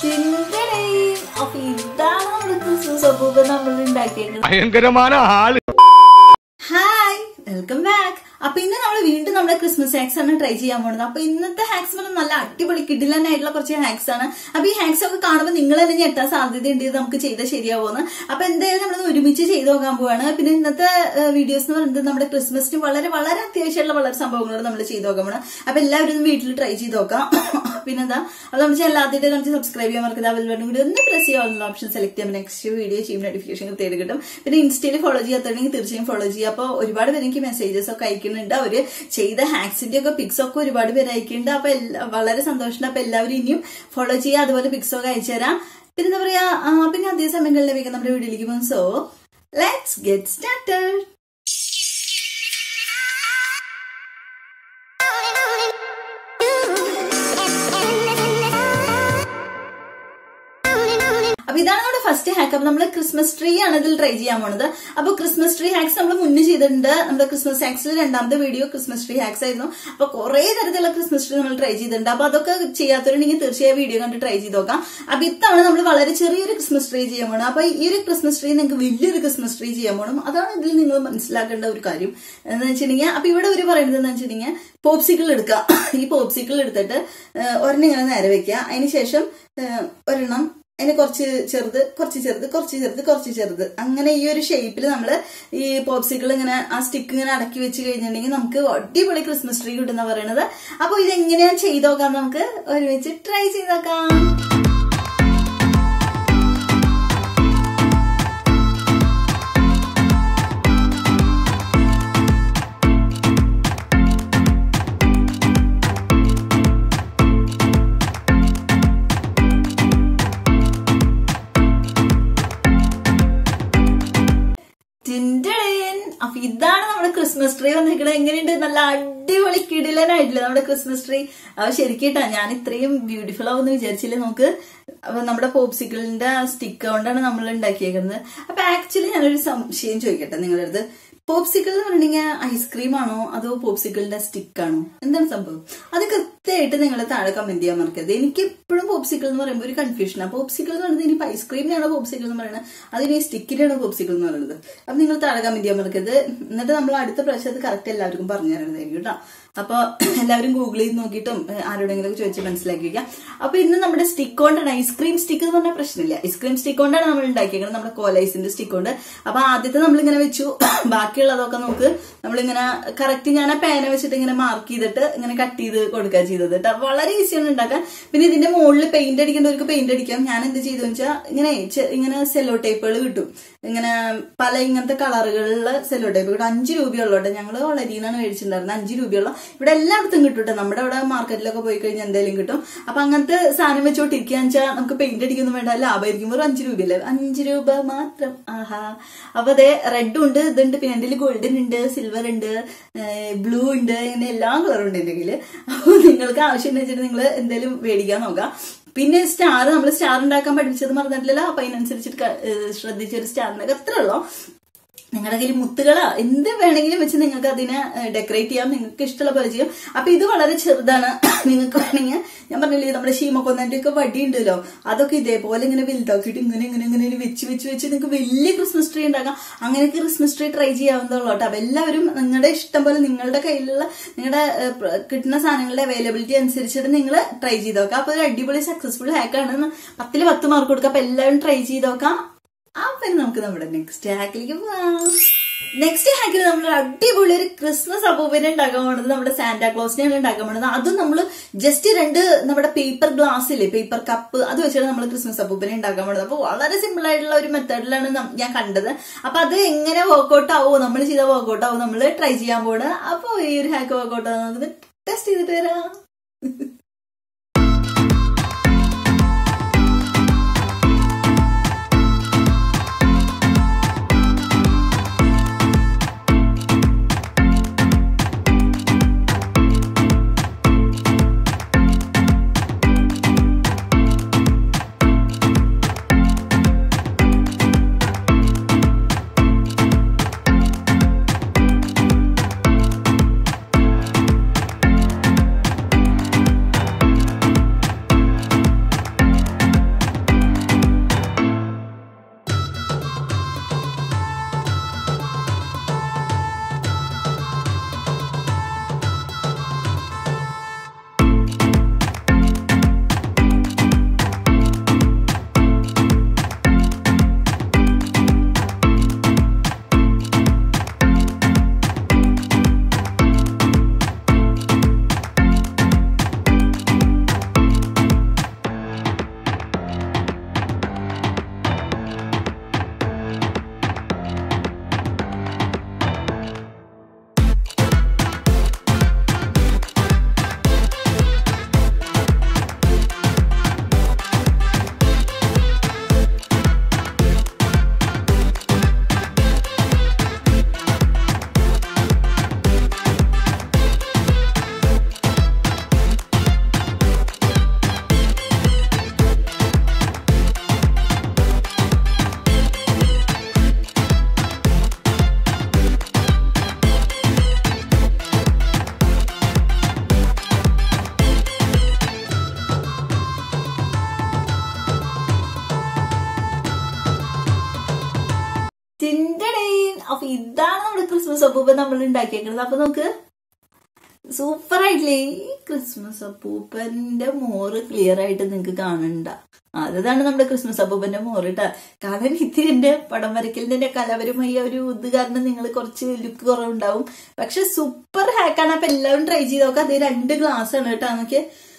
ചിന്തടേ. അപ്പൊ ഇതാണ് നമ്മുടെ ക്രിസ്മസ് അപ്പൂപ്പ നമ്മൾ ഉണ്ടാക്കിയേക്കുന്നത് ഭയങ്കരമായ ആള് ഹായ് വെൽക്കം ബാക്ക് അപ്പൊ ഇന്ന് നമ്മൾ വീണ്ടും നമ്മുടെ ക്രിസ്മസ് ഹാക്സ് ആണ് ട്രൈ ചെയ്യാൻ പോകുന്നത് അപ്പൊ ഇന്നത്തെ ഹാക്സ് പറഞ്ഞാൽ നല്ല അടിപൊളി കിഡിലനായിട്ടുള്ള കുറച്ച് ഹാക്സ് ആണ് അപ്പൊ ഈ ഹാക്സ് ഒക്കെ കാണുമ്പോൾ നിങ്ങൾ തന്നെ ഞെട്ടാൻ സാധ്യതയുണ്ട് ഇത് നമുക്ക് ചെയ്താൽ ശരിയാവുമെന്ന് അപ്പൊ എന്തായാലും നമ്മൾ ഒരുമിച്ച് ചെയ്ത് നോക്കാൻ പോവാണ് പിന്നെ ഇന്നത്തെ വീഡിയോസ് എന്ന് പറയുന്നത് നമ്മുടെ ക്രിസ്മസിന് വളരെ വളരെ അത്യാവശ്യമുള്ള വളരെ സംഭവങ്ങൾ നമ്മൾ ചെയ്ത് നോക്കാൻ പോകണം അപ്പൊ എല്ലാവരും ഒന്ന് വീട്ടിൽ ട്രൈ ചെയ്ത് നോക്കാം പിന്നെന്താ അത് നമ്മൾ ചാനലാദ്യമായിട്ട് നമുക്ക് സബ്സ്ക്രൈബ് ചെയ്യാൻ മറക്കുന്നത് ആ ബെൽ കൂടി ഒന്ന് പ്രസ് ചെയ്യാനുള്ള ഓപ്ഷൻ സെലക്ട് ചെയ്യുമ്പോൾ നെക്സ്റ്റ് വീഡിയോ ചെയ്യുമ്പോൾ നോട്ടിഫിക്കേഷൻ തേടി കിട്ടും പിന്നെ ഇൻസ്റ്റയിൽ ഫോളോ ചെയ്യാത്തുണ്ടെങ്കിൽ തീർച്ചയായും ഫോളോ ചെയ്യുക അപ്പോൾ ഒരുപാട് പേര് എനിക്ക് മെസ്സേജസ് ഒക്കെ അയക്കുന്നുണ്ട് അവര് ചെയ്ത ഹാക്സിന്റെ ഒക്കെ പിക്സ് ഒക്കെ ഒരുപാട് പേര് അയക്കുന്നുണ്ട് അപ്പൊ എല്ലാ- വളരെ സന്തോഷമുണ്ട് അപ്പൊ എല്ലാവരും ഇനിയും ഫോളോ ചെയ്യുക അതുപോലെ പിക്സ് ഒക്കെ അയച്ചു തരാം പിന്നെ എന്താ പറയാ ആ, പിന്നെ അതേ സമയങ്ങളിൽ ലഭിക്കും നമ്മുടെ വീഡിയോയിലേക്ക് പോകും സോ ലെറ്റ്സ് ഗെറ്റ് സ്റ്റാർട്ടഡ് അപ്പൊ ഇതാണ് നമ്മുടെ ഫസ്റ്റ് ഹാക്ക് അപ്പൊ നമ്മള് ക്രിസ്മസ് ട്രീ ആണ് ഇതിൽ ട്രൈ ചെയ്യാൻ പോണത് അപ്പൊ ക്രിസ്മസ് ട്രീ ഹാക്സ് നമ്മൾ മുന്നേ ചെയ്തിട്ടുണ്ട് നമ്മുടെ ക്രിസ്മസ് ഹാക്സിൽ രണ്ടാമത്തെ വീഡിയോ ക്രിസ്മസ് ട്രീ ഹാക്സ് ആയിരുന്നു അപ്പൊ കുറെ തരത്തിലുള്ള ക്രിസ്മസ് ട്രീ നമ്മൾ ട്രൈ ചെയ്തിട്ടുണ്ട് അപ്പൊ അതൊക്കെ ചെയ്യാത്തവരുണ്ടെങ്കിൽ തീർച്ചയായും വീഡിയോ കണ്ട് ട്രൈ ചെയ്ത് നോക്കാം അപ്പൊ ഇത്തവണ നമ്മൾ വളരെ ചെറിയൊരു ക്രിസ്മസ് ട്രീ ചെയ്യാൻ പോകണം അപ്പൊ ഈ ഒരു ക്രിസ്മസ് ട്രീ നിങ്ങൾക്ക് വലിയൊരു ക്രിസ്മസ് ട്രീ ചെയ്യാൻ പോകണം അതാണ് ഇതിൽ നിങ്ങൾ മനസ്സിലാക്കേണ്ട ഒരു കാര്യം എന്ന് വെച്ചിട്ടുണ്ടെങ്കിൽ അപ്പൊ ഇവിടെ ഒരു പറയുന്നത് എന്ന് വെച്ചിട്ടുണ്ടെങ്കിൽ പോപ്സിക്കിൾ എടുക്കുക ഈ പോപ്സിക്കിൾ എടുത്തിട്ട് ഏഹ്, ഒരെണ്ണം ഇങ്ങനെ നേരെ വെക്കുക അതിനുശേഷം ഏഹ്, ഒരെണ്ണം അതിന് കുറച്ച് ചെറുത് കുറച്ച് ചെറുത് കുറച്ച് ചെറുത് കുറച്ച് ചെറുത് അങ്ങനെ ഈ ഒരു ഷേപ്പിൽ നമ്മൾ ഈ പോപ്സിക്കിൾ ഇങ്ങനെ ആ സ്റ്റിക്ക് ഇങ്ങനെ അടക്കി വെച്ച് കഴിഞ്ഞിട്ടുണ്ടെങ്കിൽ നമുക്ക് അടിപൊളി ക്രിസ്മസ് ട്രീ കിട്ടുന്ന പറയണത് അപ്പൊ ഇതെങ്ങനെയാ ചെയ്ത് നോക്കാം നമുക്ക് ഒരുമിച്ച് ട്രൈ ചെയ്ത് നോക്കാം ടിൻഡടേൻ. അപ്പൊ ഇതാണ് നമ്മുടെ ക്രിസ്മസ് ട്രീ വന്നിരിക്കുന്നത് എങ്ങനെയുണ്ട് നല്ല അടിപൊളി കിടിലനായിട്ടില്ല നമ്മുടെ ക്രിസ്മസ് ട്രീ അപ്പൊ ശരിക്കിട്ടാ ഞാൻ ഇത്രയും ബ്യൂട്ടിഫുൾ ആവുമെന്ന് വിചാരിച്ചില്ല നമുക്ക് അപ്പൊ നമ്മുടെ പോപ്സിക്കിളിന്റെ സ്റ്റിക്ക് കൊണ്ടാണ് നമ്മൾ ഉണ്ടാക്കിയേക്കുന്നത് അപ്പൊ ആക്ച്വലി ഞാനൊരു സംശയം ചോദിക്കട്ടെ നിങ്ങളുടെ അടുത്ത് പോപ്സിക്കിൾ എന്ന് പറഞ്ഞിട്ടുണ്ടെങ്കിൽ ഐസ്ക്രീം ആണോ അതോ പോപ്സിക്കിളിന്റെ സ്റ്റിക്ക് ആണോ എന്താണ് സംഭവം അത് കൃത്യമായിട്ട് നിങ്ങൾ താഴെ കമന്റ് ചെയ്യാൻ മറക്കരുത് എനിക്ക് എപ്പോഴും പോപ്സിക്കിൾ എന്ന് പറയുമ്പോൾ ഒരു കൺഫ്യൂഷനാണ് പോപ്സിക്കിൾ എന്ന് പറയുന്നത് ഇനി ഐസ്ക്രീമിനാണോ പോപ്സിക്കിൾ എന്ന് പറയുന്നത് അതിന് സ്റ്റിക്കിനാണോ പോപ്സിക്കിൾ എന്ന് പറയുന്നത് അപ്പൊ നിങ്ങൾ താഴെ കമന്റ് ചെയ്യാൻ മറക്കരുത് എന്നിട്ട് നമ്മൾ അടുത്ത പ്രാവശ്യം അത് കറക്റ്റ് എല്ലാവർക്കും പറഞ്ഞു തരണതായിരിക്കും കേട്ടോ അപ്പൊ എല്ലാവരും ഗൂഗിൾ ചെയ്ത് നോക്കിയിട്ടും ഏഹ്, ആരോടെങ്കിലും ചോദിച്ച് മനസ്സിലാക്കി വെക്കാം അപ്പൊ ഇന്ന് നമ്മുടെ സ്റ്റിക്ക് കൊണ്ടാണ് ഐസ്ക്രീം സ്റ്റിക്ക് എന്ന് പറഞ്ഞാൽ പ്രശ്നമില്ല ഐസ്ക്രീം സ്റ്റിക്ക് കൊണ്ടാണ് നമ്മൾ ഉണ്ടാക്കിയേക്കുന്നത് നമ്മുടെ കോലൈസിന്റെ സ്റ്റിക്ക് കൊണ്ട് അപ്പൊ ആദ്യത്തെ നമ്മൾ ഇങ്ങനെ വെച്ചു ബാക്കിയുള്ളതൊക്കെ നമുക്ക് നമ്മളിങ്ങനെ കറക്റ്റ് ഞാൻ ആ പേന വെച്ചിട്ട് ഇങ്ങനെ മാർക്ക് ചെയ്തിട്ട് ഇങ്ങനെ കട്ട് ചെയ്ത് കൊടുക്കുക ചെയ്തത് കേട്ടോ വളരെ ഈസിയാണ് ഉണ്ടാക്കാൻ പിന്നെ ഇതിന്റെ മുകളിൽ പെയിന്റ് അടിക്കേണ്ടവർക്ക് പെയിന്റ് അടിക്കാം ഞാൻ എന്ത് ചെയ്തു വെച്ചാൽ ഇങ്ങനെ ചെ- ഇങ്ങനെ സെല്ലോ ടേപ്പുകൾ കിട്ടും ഇങ്ങനെ പല ഇങ്ങനത്തെ കളറുകളിലുള്ള സെല്ലോ ടേപ്പ് കിട്ടും അഞ്ച് രൂപയുള്ളൂ കേട്ടോ ഞങ്ങൾ വളരെയാണ് മേടിച്ചിട്ടുണ്ടായിരുന്നത് അഞ്ച് രൂപയുള്ള ഇവിടെ എല്ലായിടത്തും കിട്ടും കേട്ടോ നമ്മുടെ അവിടെ മാർക്കറ്റിലൊക്കെ പോയി കഴിഞ്ഞാൽ എന്തെങ്കിലും കിട്ടും അപ്പൊ അങ്ങനത്തെ സാധനം വെച്ചോണ്ടിരിക്കുകയെന്ന് വെച്ചാൽ നമുക്ക് പെയിന്റ് അടിക്കൊന്നും വേണ്ട ലാഭമായിരിക്കും വെറും അഞ്ച് രൂപയല്ലേ അഞ്ച് രൂപ മാത്രം ആഹാ അപ്പൊ അതെ റെഡ് ഉണ്ട് ഇതുണ്ട് പിന്നെ എന്റെ ഗോൾഡൻ ഉണ്ട് സിൽവർ ഉണ്ട് ബ്ലൂ ഉണ്ട് ഇങ്ങനെ എല്ലാ കളറും ഉണ്ട് എന്റെ കയ്യില് അപ്പൊ നിങ്ങൾക്ക് ആവശ്യം ഉണ്ടെന്ന് വെച്ചിട്ട് നിങ്ങൾ എന്തെങ്കിലും മേടിക്കാൻ നോക്കാം പിന്നെ സ്റ്റാർ നമ്മൾ സ്റ്റാർ ഉണ്ടാക്കാൻ പഠിപ്പിച്ചത് മറന്നിട്ടില്ലല്ലോ അപ്പൊ അതിനനുസരിച്ചിട്ട് ക- ഏഹ് ശ്രദ്ധിച്ചൊരു സ്റ്റാറിനൊക്കെ അത്രേ ഉള്ളൂ നിങ്ങളുടെ കയ്യിൽ മുത്തുകളാ എന്ത് വേണമെങ്കിലും വെച്ച് നിങ്ങൾക്ക് അതിനെ ഡെക്കറേറ്റ് ചെയ്യാം നിങ്ങൾക്ക് ഇഷ്ടമുള്ള പോലെ ചെയ്യാം അപ്പൊ ഇത് വളരെ ചെറുതാണ് നിങ്ങൾക്ക് വേണമെങ്കിൽ ഞാൻ പറഞ്ഞില്ലേ നമ്മുടെ ശീമക്കൊന്നന്റെ ഒക്കെ വടി ഉണ്ടല്ലോ അതൊക്കെ ഇതേപോലെ ഇങ്ങനെ വലുതാക്കിയിട്ട് ഇങ്ങനെ ഇങ്ങനെ ഇങ്ങനെ ഇങ്ങനെ വെച്ച് വെച്ച് വെച്ച് നിങ്ങൾക്ക് വലിയ ക്രിസ്മസ് ട്രീ ഉണ്ടാക്കാം അങ്ങനെയൊക്കെ ക്രിസ്മസ് ട്രീ ട്രൈ ചെയ്യാവുന്നതുള്ളൂ കേട്ടോ അപ്പൊ എല്ലാവരും നിങ്ങളുടെ ഇഷ്ടം പോലെ നിങ്ങളുടെ കയ്യിലുള്ള നിങ്ങളുടെ ഏഹ്, പ്ര- കിട്ടുന്ന സാധനങ്ങളുടെ അവൈലബിലിറ്റി അനുസരിച്ചിട്ട് നിങ്ങൾ ട്രൈ ചെയ്ത് നോക്കാം അപ്പൊ ഒരു അടിപൊളി സക്സസ്ഫുൾ ഹാക്കാണ് പത്തില് പത്ത് മാർക്ക് കൊടുക്കാം അപ്പൊ എല്ലാവരും ട്രൈ ചെയ്ത് നോക്കാം അപ്പൊ ഇനി നമുക്ക് നമ്മുടെ നെക്സ്റ്റ് ഹാക്കിലേക്ക് പോവാം നെക്സ്റ്റ് ഹാക്കിൽ നമ്മൾ അടിപൊളി ഒരു ക്രിസ്മസ് അപ്പൂപ്പനെ ഉണ്ടാക്കാൻ പോണത് നമ്മുടെ സാന്റാക്ലോസിനെയാണ് ഉണ്ടാക്കാൻ പോണത് അതും നമ്മൾ ജസ്റ്റ് രണ്ട് നമ്മുടെ പേപ്പർ ഗ്ലാസ് ഇല്ലേ പേപ്പർ കപ്പ് അത് വെച്ചിട്ട് നമ്മൾ ക്രിസ്മസ് അപ്പൂപ്പനെ ഉണ്ടാക്കാൻ പോണത് അപ്പൊ വളരെ സിമ്പിൾ ആയിട്ടുള്ള ഒരു മെത്തേഡിലാണ് ഞാൻ കണ്ടത് അപ്പൊ അത് എങ്ങനെ വർക്ക്ഔട്ട് ആവോ നമ്മൾ ചെയ്ത വർക്ക്ഔട്ട് ആവോ നമ്മൾ ട്രൈ ചെയ്യാൻ പോണ് അപ്പൊ ഈ ഒരു ഹാക്ക് വർക്ക്ഔട്ട് ആവും നമുക്ക് ടെസ്റ്റ് ചെയ്തിട്ട് വരാം അപ്പൊ ഇതാണ് നമ്മുടെ ക്രിസ്മസ് അപ്പൂപ്പൻ നമ്മൾ ഉണ്ടാക്കിയേക്കുന്നത് അപ്പൊ നമുക്ക് സൂപ്പർ ആയിട്ടില്ലേ ഈ ക്രിസ്മസ് അപ്പൂപ്പന്റെ മോറ് ക്ലിയർ ആയിട്ട് നിങ്ങൾക്ക് കാണണ്ട അതാണ് നമ്മുടെ ക്രിസ്മസ് അപ്പൂപ്പന്റെ മോറ് കേട്ടാ കാരണം ഇത്തിരി എന്റെ പടം വരയ്ക്കലിന്റെ കലവരുമായി ഒരു ഇത് കാരണം നിങ്ങൾ കുറച്ച് ലുക്ക് കുറവുണ്ടാവും പക്ഷെ സൂപ്പർ ഹാക്കാണ് അപ്പൊ എല്ലാവരും ട്രൈ ചെയ്ത് നോക്കാം അത് രണ്ട് ഗ്ലാസ് ആണ് കേട്ടോ നമുക്ക്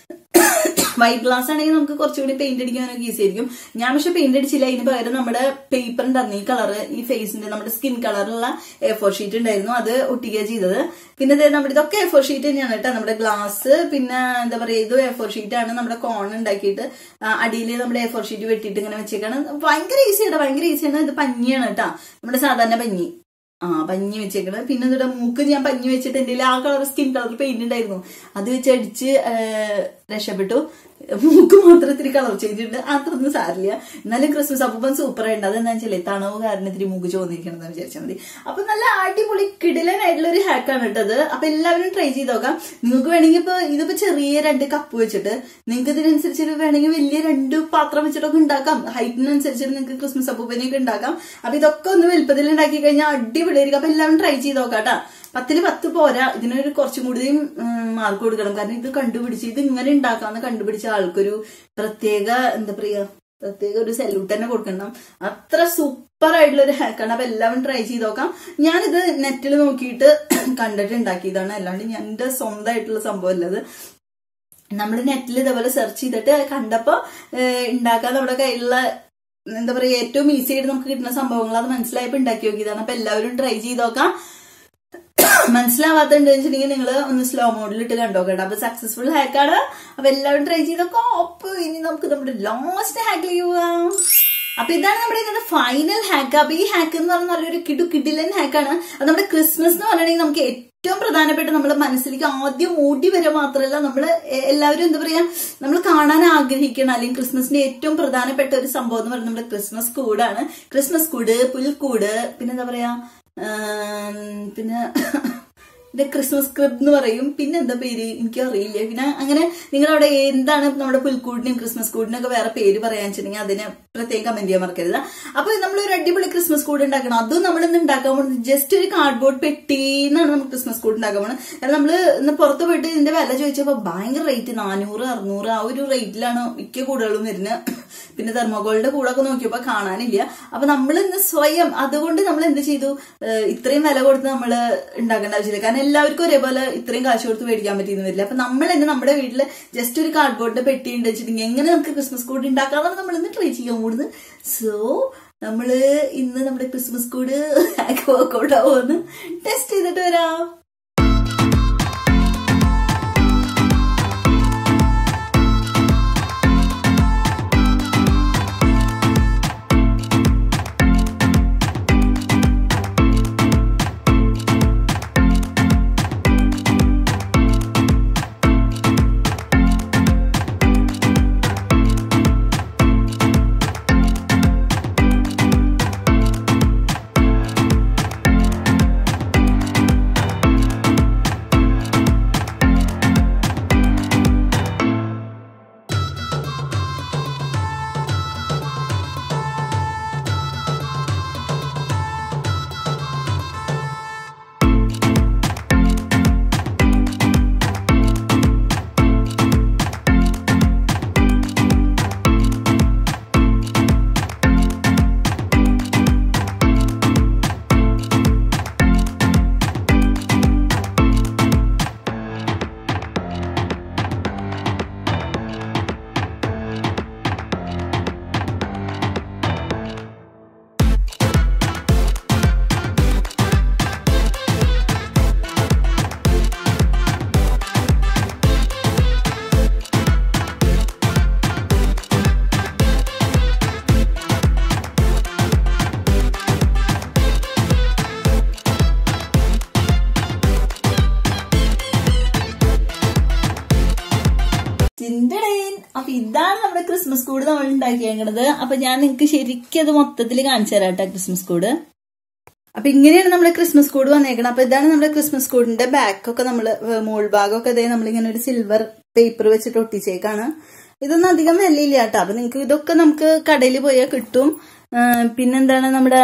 വൈറ്റ് ഗ്ലാസ് ആണെങ്കിൽ നമുക്ക് കുറച്ചുകൂടി പെയിന്റ് അടിക്കാനൊക്കെ ഈസി ആയിരിക്കും ഞാൻ പക്ഷെ പെയിന്റ് അടിച്ചില്ല അതിന് പകരം നമ്മുടെ പേപ്പർ ഉണ്ടായിരുന്നു ഈ കളറ് ഈ ഫേസിന്റെ നമ്മുടെ സ്കിൻ കളറുള്ള എ ഫോർ ഷീറ്റ് ഉണ്ടായിരുന്നു അത് ഒട്ടിക്കുക ചെയ്തത് പിന്നെ ദേ നമ്മുടെ ഇതൊക്കെ എ ഫോർ ഷീറ്റ് തന്നെയാണ് കേട്ടോ നമ്മുടെ ഗ്ലാസ് പിന്നെ എന്താ പറയാ ഇത് എ ഫോർ ഷീറ്റ് ആണ് നമ്മുടെ കോൺ ഉണ്ടാക്കിയിട്ട് അടിയിൽ നമ്മുടെ എ ഫോർ ഷീറ്റ് വെട്ടിയിട്ട് ഇങ്ങനെ വെച്ചേക്കാണ് ഭയങ്കര ഈസിയാണ് ഭയങ്കര ഈസിയാണ് ഇത് പഞ്ഞിയാണ് കേട്ടോ നമ്മുടെ സാധാരണ പഞ്ഞി ആ പഞ്ഞി വെച്ചേക്കണത് പിന്നെ എന്നിട്ട് മൂക്ക് ഞാൻ പഞ്ഞി വെച്ചിട്ട് എന്റെ ആ കളർ സ്കിൻ കളർ പെയിന്റ് ഉണ്ടായിരുന്നു അത് വെച്ച് അടിച്ച് രക്ഷപ്പെട്ടു മൂക്ക് മാത്രം ഇത്തിരി കളർ ചേഞ്ച് ഉണ്ട് അത്രയൊന്നും സാരില്ല എന്നാലും ക്രിസ്മസ് അപ്പൂപ്പൻ സൂപ്പർ ആയിട്ട് അതെന്താ വെച്ചാൽ തണവ് കാരണം ഇത്തിരി മൂക്ക് ചോദിക്കണം എന്ന് വിചാരിച്ചാൽ മതി അപ്പൊ നല്ല അടിപൊളി കിടിലനായിട്ടുള്ള ഒരു ഹാക്കാണ് കേട്ടത് അപ്പൊ എല്ലാവരും ട്രൈ ചെയ്ത് നോക്കാം നിങ്ങൾക്ക് വേണമെങ്കിൽ ഇപ്പൊ ഇതിപ്പോ ചെറിയ രണ്ട് കപ്പ് വെച്ചിട്ട് നിങ്ങൾക്ക് ഇതിനനുസരിച്ച് വേണമെങ്കിൽ വലിയ രണ്ട് പാത്രം വെച്ചിട്ടൊക്കെ ഉണ്ടാക്കാം ഹൈറ്റിനനുസരിച്ചിട്ട് നിങ്ങൾക്ക് ക്രിസ്മസ് അപ്പൂപ്പനെയൊക്കെ ഉണ്ടാക്കാം അപ്പൊ ഇതൊക്കെ ഒന്ന് വലുപ്പത്തിൽ ഉണ്ടാക്കി കഴിഞ്ഞാൽ അടിപൊളിയായിരിക്കും അപ്പൊ എല്ലാവരും ട്രൈ ചെയ്ത് നോക്കാം കേട്ടാ പത്തിന് പത്ത് പോരാ ഇതിനൊരു കുറച്ചും കൂടിയും മാർക്ക് കൊടുക്കണം കാരണം ഇത് കണ്ടുപിടിച്ച് ഇത് ഇങ്ങനെ ഉണ്ടാക്കാന്ന് കണ്ടുപിടിച്ച ആൾക്കൊരു പ്രത്യേക എന്താ പറയാ പ്രത്യേക ഒരു സല്യൂട്ട് തന്നെ കൊടുക്കണം അത്ര സൂപ്പർ ആയിട്ടുള്ള ഒരു ഹാക്കാണ് അപ്പൊ എല്ലാവരും ട്രൈ ചെയ്ത് നോക്കാം ഞാനിത് നെറ്റിൽ നോക്കിയിട്ട് കണ്ടിട്ട് ഉണ്ടാക്കിയതാണ് അല്ലാണ്ട് ഞാൻ എന്റെ സ്വന്തമായിട്ടുള്ള സംഭവം അല്ലത് നമ്മൾ നെറ്റിൽ ഇതേപോലെ സെർച്ച് ചെയ്തിട്ട് കണ്ടപ്പോ ഉണ്ടാക്കാൻ നമ്മുടെ കയ്യിലുള്ള എന്താ പറയാ ഏറ്റവും ഈസി ആയിട്ട് നമുക്ക് കിട്ടുന്ന സംഭവങ്ങൾ അത് മനസ്സിലായപ്പോ ഉണ്ടാക്കി നോക്കിയതാണ് അപ്പൊ എല്ലാവരും ട്രൈ ചെയ്ത് നോക്കാം മനസ്സിലാവാത്തുണ്ട് വെച്ചിട്ടുണ്ടെങ്കിൽ നിങ്ങൾ ഒന്ന് സ്ലോ മോഡിൽ ഇട്ട് കണ്ടോ കേട്ടോ അപ്പൊ സക്സസ്ഫുൾ ഹാക്കാണ് അപ്പൊ എല്ലാവരും ട്രൈ ചെയ്തൊക്കെ അപ്പൊ ഇനി നമുക്ക് നമ്മുടെ ലാസ്റ്റ് ഹാക്കിലേക്ക് പോവാം അപ്പൊ ഇതാണ് നമ്മുടെ ഇന്നത്തെ ഫൈനൽ ഹാക്ക് അപ്പൊ ഈ ഹാക്ക് എന്ന് പറഞ്ഞാൽ നല്ലൊരു കിടു കിടിലൻ ഹാക്കാണ് അത് നമ്മുടെ ക്രിസ്മസ് എന്ന് പറഞ്ഞിട്ടുണ്ടെങ്കിൽ നമുക്ക് ഏറ്റവും പ്രധാനപ്പെട്ട നമ്മുടെ മനസ്സിലേക്ക് ആദ്യം ഓടി വരെ മാത്രമല്ല നമ്മൾ എല്ലാവരും എന്താ പറയാ നമ്മൾ കാണാൻ ആഗ്രഹിക്കണം അല്ലെങ്കിൽ ക്രിസ്മസിന്റെ ഏറ്റവും പ്രധാനപ്പെട്ട ഒരു സംഭവം എന്ന് പറയുന്നത് നമ്മുടെ ക്രിസ്മസ് കൂടാണ് ക്രിസ്മസ് കൂട് പുൽക്കൂട് പിന്നെ എന്താ പറയാ പിന്നെ ഇത് ക്രിസ്മസ് ക്രിബ് എന്ന് പറയും പിന്നെ എന്താ പേര് എനിക്ക് അറിയില്ല പിന്നെ അങ്ങനെ നിങ്ങളവിടെ എന്താണ് നമ്മുടെ പുൽക്കൂടിനും ക്രിസ്മസ് കൂടിനും ഒക്കെ വേറെ പേര് പറയാൻ വെച്ചിട്ടുണ്ടെങ്കിൽ അതിന് പ്രത്യേകം കമന്റ് ചെയ്യാൻ മറക്കരുത് അപ്പൊ നമ്മൾ ഒരു അടിപൊളി ക്രിസ്മസ് കൂട് ഉണ്ടാക്കണം അതും നമ്മൾ ഇന്ന് ഉണ്ടാക്കാൻ പോകുന്നത് ജസ്റ്റ് ഒരു കാർഡ്ബോർഡ് പെട്ടിന്നാണ് നമ്മൾ ക്രിസ്മസ് കൂട് ഉണ്ടാക്കാൻ പോകുന്നത് കാരണം നമ്മൾ ഇന്ന് പുറത്ത് പോയിട്ട് ഇതിന്റെ വില ചോദിച്ചപ്പോൾ ഭയങ്കര റേറ്റ് നാനൂറ് അറുന്നൂറ് ആ ഒരു റേറ്റിലാണ് മിക്ക കൂടുകളും വരുന്നത് പിന്നെ തെർമോകോളിന്റെ കൂടൊക്കെ നോക്കിയപ്പോ കാണാനില്ല അപ്പൊ നമ്മൾ ഇന്ന് സ്വയം അതുകൊണ്ട് നമ്മൾ എന്ത് ചെയ്തു ഇത്രയും വില കൊടുത്ത് നമ്മൾ ഉണ്ടാക്കേണ്ട ആവശ്യമില്ല കാരണം എല്ലാവർക്കും ഒരേപോലെ ഇത്രയും കാശ് കൊടുത്ത് മേടിക്കാൻ പറ്റിയെന്ന് വരില്ല അപ്പൊ നമ്മൾ തന്നെ നമ്മുടെ വീട്ടിൽ ജസ്റ്റ് ഒരു കാർഡ്ബോർഡിന്റെ പെട്ടി ഉണ്ട് വെച്ചിട്ടുണ്ടെങ്കിൽ എങ്ങനെ നമുക്ക് ക്രിസ്മസ് കൂട് ഉണ്ടാക്കാമെന്നാണ് നമ്മൾ ഇന്ന് ട്രൈ ചെയ്യാൻ കൂടുന്നത് സോ നമ്മള് ഇന്ന് നമ്മുടെ ക്രിസ്മസ് കൂട് വർക്കൗട്ട് ആവുമെന്ന് ടെസ്റ്റ് ചെയ്തിട്ട് വരാം ചിന്തടേൻ അപ്പൊ ഇതാണ് നമ്മുടെ ക്രിസ്മസ് കൂട് നമ്മൾ ഉണ്ടാക്കിയേക്കണത് അപ്പൊ ഞാൻ നിങ്ങൾക്ക് ശരിക്കും അത് മൊത്തത്തിൽ കാണിച്ചു തരാം കേട്ടോ ക്രിസ്മസ് കൂട് അപ്പൊ ഇങ്ങനെയാണ് നമ്മുടെ ക്രിസ്മസ് കോഡ് വന്നേക്കണം അപ്പൊ ഇതാണ് നമ്മുടെ ക്രിസ്മസ് കോഡിന്റെ ബാക്കൊക്കെ നമ്മള് മോൾ ഭാഗമൊക്കെ അതേ നമ്മളിങ്ങനെ ഒരു സിൽവർ പേപ്പർ വെച്ചിട്ട് ഒട്ടിച്ചേക്കാണ് ഇതൊന്നും അധികം വിലയില്ല കേട്ടോ അപ്പൊ നിങ്ങൾക്ക് ഇതൊക്കെ നമുക്ക് കടയിൽ പോയാൽ കിട്ടും ആ, പിന്നെന്താണ് നമ്മുടെ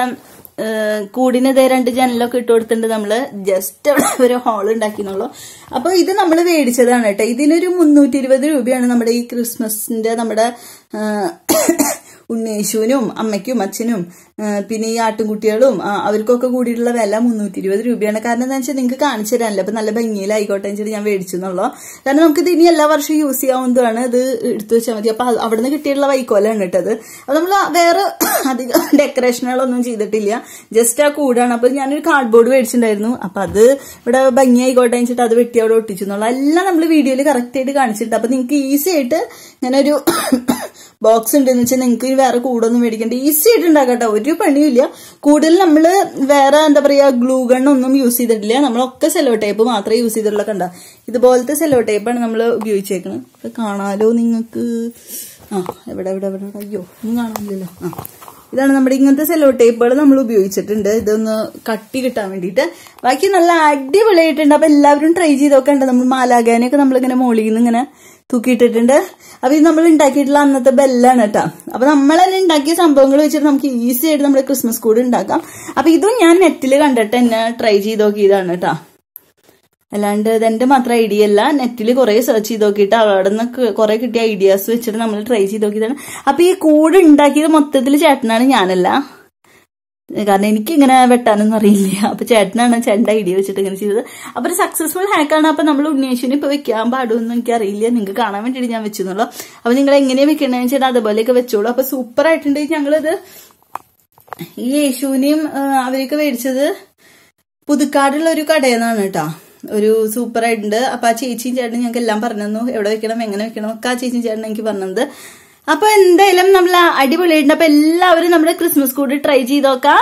കൂടിന് ഇതേ രണ്ട് ജനലൊക്കെ ഇട്ട് കൊടുത്തിട്ടുണ്ട് നമ്മള് ജസ്റ്റ് അവിടെ ഒരു ഹോൾ ഉണ്ടാക്കിന്നുള്ളൂ അപ്പൊ ഇത് നമ്മൾ മേടിച്ചതാണ് കേട്ടോ ഇതിനൊരു മുന്നൂറ്റി ഇരുപത് രൂപയാണ് നമ്മുടെ ഈ ക്രിസ്മസിന്റെ നമ്മുടെ ആ, ഉണ്ണേശുവിനും അമ്മയ്ക്കും അച്ഛനും ആ, പിന്നെ ഈ ആട്ടുംകുട്ടികളും ആ, അവർക്കൊക്കെ കൂടിയിട്ടുള്ള വില മുന്നൂറ്റി ഇരുപത് രൂപയാണ് കാരണം എന്താ വെച്ചാൽ നിങ്ങൾക്ക് കാണിച്ചു തരാനല്ലോ അപ്പൊ നല്ല ഭംഗിയിലായിക്കോട്ടെ എന്ന് വെച്ചിട്ട് ഞാൻ മേടിച്ചു എന്നുള്ളൂ കാരണം നമുക്ക് ഇത് ഇനി എല്ലാ വർഷവും യൂസ് ചെയ്യാവുന്നതാണ് ഇത് എടുത്തു വെച്ചാൽ മതി അപ്പൊ അത് അവിടുന്ന് കിട്ടിയിട്ടുള്ള വൈക്കോലാണ് കേട്ടത് അപ്പൊ നമ്മൾ വേറെ അധികം ഡെക്കറേഷനുകളൊന്നും ചെയ്തിട്ടില്ല ജസ്റ്റ് ആ കൂടാണ് അപ്പൊ ഞാനൊരു കാർഡ്ബോർഡ് മേടിച്ചിട്ടുണ്ടായിരുന്നു അപ്പൊ അത് ഇവിടെ ഭംഗിയായിക്കോട്ടെ എന്ന് വെച്ചിട്ട് അത് വെട്ടി അവിടെ ഒട്ടിച്ചു എന്നുള്ള എല്ലാം നമ്മൾ വീഡിയോയിൽ കറക്റ്റ് ആയിട്ട് കാണിച്ചിട്ടുണ്ട് അപ്പൊ നിങ്ങൾക്ക് ഈസി ആയിട്ട് ഇങ്ങനെ ഒരു ബോക്സ് ഉണ്ടെന്ന് വെച്ചാൽ നിങ്ങൾക്ക് വേറെ കൂടൊന്നും മേടിക്കണ്ട ഈസി ആയിട്ട് ഉണ്ടാക്കട്ടോ ഒരു പണിയില്ല കൂടുതൽ നമ്മൾ വേറെ എന്താ പറയാ ഗ്ലൂ ഗൺ ഒന്നും യൂസ് ചെയ്തിട്ടില്ല നമ്മളൊക്കെ സെലോ ടേപ്പ് മാത്രമേ യൂസ് ചെയ്തിട്ടുള്ള കണ്ട ഇതുപോലത്തെ സെലോ ടേപ്പാണ് നമ്മൾ ഉപയോഗിച്ചേക്കുന്നത് അപ്പൊ കാണാലോ നിങ്ങൾക്ക് ആ എവിടെ എവിടെ എവിടെ അയ്യോ ഒന്നും കാണാനില്ലല്ലോ ആ ഇതാണ് നമ്മുടെ ഇങ്ങനത്തെ സെലോ ടേപ്പുകൾ നമ്മൾ ഉപയോഗിച്ചിട്ടുണ്ട് ഇതൊന്ന് കട്ടി കിട്ടാൻ വേണ്ടിയിട്ട് ബാക്കി നല്ല അടിപൊളിയായിട്ടുണ്ട് അപ്പൊ എല്ലാവരും ട്രൈ ചെയ്ത് നോക്കണ്ട നമ്മൾ മാലാകാനൊക്കെ നമ്മളിങ്ങനെ മോളിൽ നിന്ന് ഇങ്ങനെ തൂക്കിയിട്ടിട്ടുണ്ട് അപ്പൊ ഇത് നമ്മൾ ഉണ്ടാക്കിയിട്ടുള്ള അന്നത്തെ ബെല്ലാണ് കേട്ടോ അപ്പൊ നമ്മൾ തന്നെ ഉണ്ടാക്കിയ സംഭവങ്ങൾ വെച്ചിട്ട് നമുക്ക് ഈസി ആയിട്ട് നമ്മുടെ ക്രിസ്മസ് കൂട് ഉണ്ടാക്കാം അപ്പൊ ഇതും ഞാൻ നെറ്റിൽ കണ്ടിട്ട് എന്നെ ട്രൈ ചെയ്ത് നോക്കിയതാണ് കേട്ടോ അല്ലാണ്ട് ഇതെന്റെ മാത്രം ഐഡിയ അല്ല നെറ്റിൽ കുറെ സെർച്ച് ചെയ്ത് നോക്കിയിട്ട് അവിടെ നിന്ന് കുറെ കിട്ടിയ ഐഡിയാസ് വെച്ചിട്ട് നമ്മൾ ട്രൈ ചെയ്ത് നോക്കിയതാണ് അപ്പൊ ഈ കൂട് ഉണ്ടാക്കിയത് മൊത്തത്തിൽ ചേട്ടനാണ് ഞാനല്ല കാരണം എനിക്ക് ഇങ്ങനെ വെട്ടാനൊന്നും അറിയില്ല അപ്പൊ ചേട്ടനാണ് ചേട്ടന്റെ ഐഡിയ വെച്ചിട്ട് ഇങ്ങനെ ചെയ്തത് അപ്പൊ ഒരു സക്സസ്ഫുൾ ഹാക്കാണ് അപ്പൊ നമ്മൾ ഉണ്ണിയേശുവിന് ഇപ്പൊ വെക്കാൻ പാടുമെന്ന് എനിക്ക് അറിയില്ല നിങ്ങൾക്ക് കാണാൻ വേണ്ടിയിട്ട് ഞാൻ വെച്ചെന്നുള്ളൂ അപ്പൊ നിങ്ങൾ എങ്ങനെയാ വെക്കണമെന്ന് വെച്ചാൽ അതുപോലെയൊക്കെ വെച്ചോളൂ അപ്പൊ സൂപ്പർ ആയിട്ടുണ്ട് ഞങ്ങളിത് ഈ യേശുവിനെയും ആ, അവരൊക്കെ മേടിച്ചത് പുതുക്കാടുള്ള ഒരു കടയിൽ നിന്നാണ് കേട്ടോ ഒരു സൂപ്പർ ആയിട്ടുണ്ട് അപ്പൊ ആ ചേച്ചിയും ചേട്ടനും ഞങ്ങൾക്ക് എല്ലാം പറഞ്ഞു തന്നു എവിടെ വെക്കണം എങ്ങനെ വെക്കണം ഒക്കെ ആ ചേച്ചിയും ചേട്ടനും എനിക്ക് പറഞ്ഞത് അപ്പൊ എന്തായാലും നമ്മൾ അടിപൊളിയായിട്ടുണ്ട് അപ്പൊ എല്ലാവരും നമ്മുടെ ക്രിസ്മസ് കൂടി ട്രൈ ചെയ്ത് നോക്കാം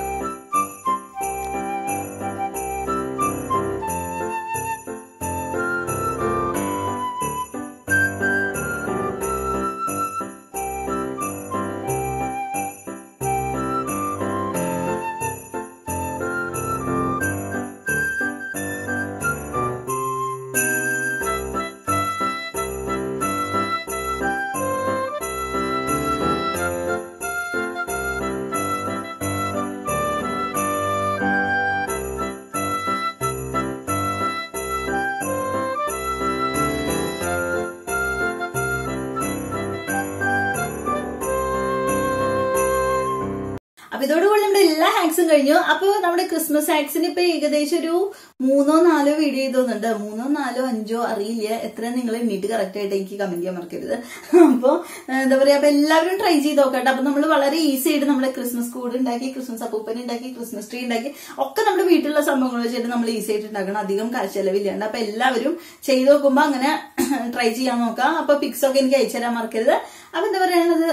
അപ്പൊ ഇതോടുകൂടി നമ്മുടെ എല്ലാ ഹാക്സും കഴിഞ്ഞു അപ്പൊ നമ്മുടെ ക്രിസ്മസ് ഹാക്സിന് ഇപ്പൊ ഏകദേശം ഒരു മൂന്നോ നാലോ വീഡിയോ ചെയ്തോന്നുണ്ട് മൂന്നോ നാലോ അഞ്ചോ അറിയില്ല എത്ര നിങ്ങൾ എണ്ണീറ്റ് കറക്റ്റ് ആയിട്ട് എനിക്ക് കമന്റ് ചെയ്യാൻ മറക്കരുത് അപ്പൊ എന്താ പറയാ അപ്പൊ എല്ലാവരും ട്രൈ ചെയ്ത് നോക്കട്ടെ അപ്പൊ നമ്മൾ വളരെ ഈസി ആയിട്ട് നമ്മുടെ ക്രിസ്മസ് കൂട് ഉണ്ടാക്കി ക്രിസ്മസ് അപ്പൂപ്പൻ ഉണ്ടാക്കി ക്രിസ്മസ് ട്രീ ഉണ്ടാക്കി ഒക്കെ നമ്മുടെ വീട്ടിലുള്ള സംഭവങ്ങൾ വെച്ചിട്ട് നമ്മൾ ഈസി ആയിട്ട് ഉണ്ടാക്കണം അധികം കാശ് ചെലവില്ലാണ്ട് അപ്പൊ എല്ലാവരും ചെയ്ത് നോക്കുമ്പോ അങ്ങനെ ട്രൈ ചെയ്യാൻ നോക്കാം അപ്പൊ പിക്സ് ഒക്കെ എനിക്ക് അയച്ചു തരാൻ മറക്കരുത് അപ്പൊ എന്താ പറയണത്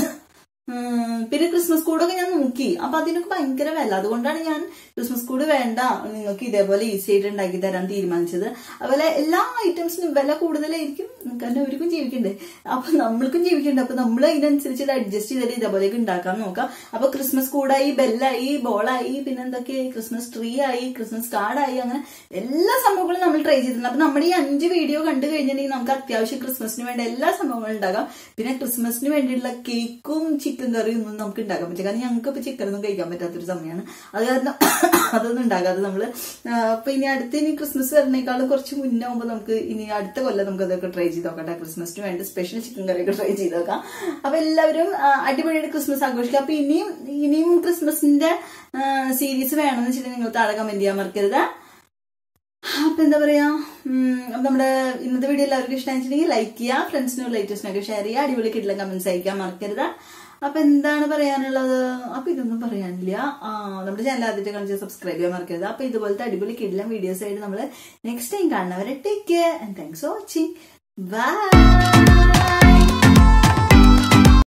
ഉം, പിന്നെ ക്രിസ്മസ് കൂടൊക്കെ ഞാൻ നോക്കി അപ്പൊ അതിനൊക്കെ ഭയങ്കര വില അതുകൊണ്ടാണ് ഞാൻ ക്രിസ്മസ് കൂട് വേണ്ട നിങ്ങൾക്ക് ഇതേപോലെ ഈസി ആയിട്ട് ഉണ്ടാക്കി തരാൻ തീരുമാനിച്ചത് അതുപോലെ എല്ലാ ഐറ്റംസിനും വില കൂടുതലായിരിക്കും കാരണം അവർക്കും ജീവിക്കണ്ടേ അപ്പൊ നമ്മൾക്കും ജീവിക്കണ്ടേ അപ്പൊ നമ്മൾ അതിനനുസരിച്ച് അഡ്ജസ്റ്റ് ചെയ്തിട്ട് ഇതേപോലെയൊക്കെ ഉണ്ടാക്കാൻ നോക്കാം അപ്പൊ ക്രിസ്മസ് കൂടായി ബെല്ലായി ബോളായി പിന്നെ എന്തൊക്കെയായി ക്രിസ്മസ് ട്രീ ആയി ക്രിസ്മസ് കാർഡായി അങ്ങനെ എല്ലാ സംഭവങ്ങളും നമ്മൾ ട്രൈ ചെയ്തിട്ടുണ്ട് അപ്പൊ നമ്മുടെ ഈ അഞ്ച് വീഡിയോ കണ്ടു കഴിഞ്ഞിട്ടുണ്ടെങ്കിൽ നമുക്ക് അത്യാവശ്യം ക്രിസ്മസിന് വേണ്ട എല്ലാ സംഭവങ്ങളും ഉണ്ടാക്കാം പിന്നെ ക്രിസ്മസിന് വേണ്ടിയുള്ള കേക്കും ചിക്കൻ കറിയും ഒന്നും നമുക്ക് ഉണ്ടാക്കാൻ പറ്റില്ല കാരണം ഞങ്ങൾക്ക് ഇപ്പൊ ചിക്കൻ ഒന്നും കഴിക്കാൻ പറ്റാത്തൊരു സമയമാണ് അത് കാരണം അതൊന്നും ഉണ്ടാകാതെ നമ്മള് ആ, അപ്പൊ ഇനി അടുത്ത ഇനി ക്രിസ്മസ് വരുന്നേക്കാളും കുറച്ച് മുന്നേ ആകുമ്പോൾ നമുക്ക് ഇനി അടുത്ത കൊല്ലം നമുക്ക് അതൊക്കെ ട്രൈ ചെയ്ത് നോക്കട്ടെ ക്രിസ്മസിന് വേണ്ടി സ്പെഷ്യൽ ചിക്കൻ കറിയൊക്കെ ട്രൈ ചെയ്ത് നോക്കാം അപ്പൊ എല്ലാവരും ആ, അടിപൊളിയായിട്ട് ക്രിസ്മസ് ആഘോഷിക്കുക അപ്പൊ ഇനിയും ഇനിയും ക്രിസ്മസിന്റെ സീരീസ് വേണമെന്ന് വെച്ചിട്ട് നിങ്ങൾ താഴെ കമന്റ് ചെയ്യാൻ മറക്കരുത് അപ്പൊ എന്താ പറയാ ഉം, അപ്പൊ നമ്മുടെ ഇന്നത്തെ വീഡിയോ എല്ലാവർക്കും ഇഷ്ടമായിട്ടുണ്ടെങ്കിൽ ലൈക്ക് ചെയ്യുക ഫ്രണ്ട്സിനും റിലേറ്റീവ്സിനൊക്കെ ഷെയർ ചെയ്യുക അടിപൊളി കിട്ടില്ല കമന്റ്സ് അയക്കാൻ മറക്കരുത് അപ്പൊ എന്താണ് പറയാനുള്ളത് അപ്പൊ ഇതൊന്നും പറയാനില്ല ആ നമ്മുടെ ചാനൽ ആദ്യത്തെ കാണിച്ച് സബ്സ്ക്രൈബ് ചെയ്യാൻ മറക്കരുത് അപ്പൊ ഇതുപോലത്തെ അടിപൊളി കിടിലം വീഡിയോസ് ആയിട്ട് നമ്മൾ നെക്സ്റ്റ് ടൈം കാണുന്നവരെ take care and thanks for watching by